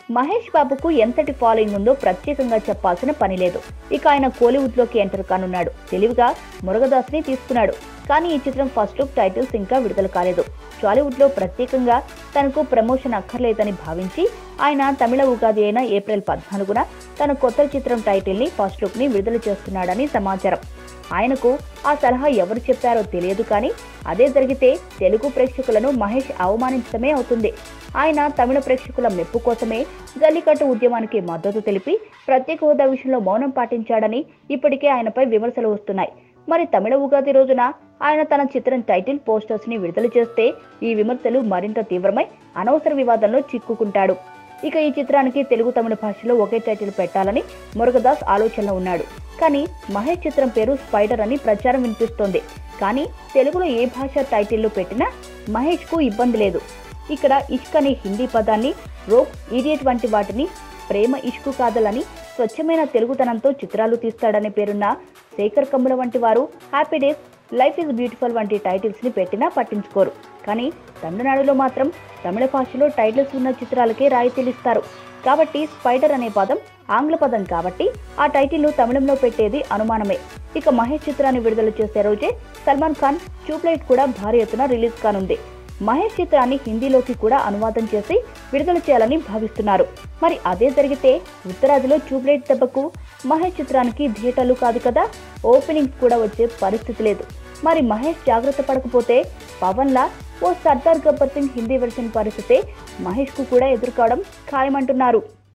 మహేష్ బాబుకు ఎంతటి ఫాలోయింగ్ ఉందో ప్రత్యేకంగా చెప్పాల్సిన పని లేదు ఇక ఆయన కోలీవుడ్ లోకి ఎంటర్ కానున్నాడు తెలివిగా మురుగదాస్ ని తీసుకున్నాడు కానీ ఈ చిత్రం ఫస్ట్ లుక్ టైటిల్స్ ఇంకా విడుదల కాలేదు టాలీవుడ్ లో ప్రత్యేకంగా తనకు ప్రమోషన్ అక్కర్లేదని భావించి ఆయన తమిళ ఉగాది అయిన ఏప్రిల్ పద్నాలుగున తన కొత్త చిత్రం టైటిల్ ని ఫస్ట్ లుక్ ని విడుదల చేస్తున్నాడని సమాచారం ఆయనకు ఆ సలహా ఎవరు చెప్పారో తెలియదు కానీ అదే జరిగితే తెలుగు ప్రేక్షకులను మహేష్ అవమానించడమే అవుతుంది ఆయన తమిళ ప్రేక్షకుల మెప్పు కోసమే జల్లికట్టు ఉద్యమానికి మద్దతు తెలిపి ప్రత్యేక హోదా విషయంలో మౌనం పాటించాడని ఇప్పటికే ఆయనపై విమర్శలు వస్తున్నాయి మరి తమిళ ఉగాది రోజున ఆయన తన చిత్రం టైటిల్ పోస్టర్స్ ని విడుదల చేస్తే ఈ విమర్శలు మరింత తీవ్రమై అనవసర వివాదంలో చిక్కుకుంటాడు ఇక ఈ చిత్రానికి తెలుగు తమిళ భాషలో ఒకే టైటిల్ పెట్టాలని మురుగదాస్ ఆలోచనలో ఉన్నాడు కానీ మహేష్ చిత్రం పేరు స్పైడర్ అని ప్రచారం వినిపిస్తోంది కానీ తెలుగులో ఏ భాష టైటిల్లు పెట్టినా మహేష్ కు ఇబ్బంది లేదు ఇక్కడ ఇష్క్ అనే హిందీ పదాన్ని రోప్ ఈడియట్ వంటి వాటిని ప్రేమ ఇష్కు కాదలని స్వచ్ఛమైన తెలుగుతనంతో చిత్రాలు తీస్తాడనే పేరున్న శేఖర్ కమ్ముల వంటి వారు happy days life is beautiful వంటి టైటిల్స్ ని పెట్టినా పట్టించుకోరు కానీ తమిళనాడులో మాత్రం తమిళ భాషలో టైటిల్స్ ఉన్న చిత్రాలకే రాయితీలిస్తారు కాబట్టి స్పైడర్ అనే పదం ఆంగ్ల పదం కాబట్టి ఆ టైటిల్ను తమిళంలో పెట్టేది అనుమానమే ఇక మహేష్ చిత్రాన్ని విడుదల చేసే రోజే సల్మాన్ ఖాన్ ట్యూబ్లైట్ కూడా భారీ ఎత్తున రిలీజ్ కానుంది మహేష్ చిత్రాన్ని హిందీలోకి కూడా అనువాదం చేసి విడుదల చేయాలని భావిస్తున్నారు మరి అదే జరిగితే ఉత్తరాదిలో ట్యూబ్లైట్ దెబ్బకు మహేష్ చిత్రానికి థియేటర్లు కాదు కదా ఓపెనింగ్స్ కూడా వచ్చే పరిస్థితి లేదు మరి మహేష్ జాగ్రత్త పడకపోతే పవన్ లా ఓ సర్దార్ గబ్బర్ సింగ్ హిందీ వెర్షన్ పరిస్థితే మహేష్ కు కూడా ఎదుర్కోవడం ఖాయమంటున్నారు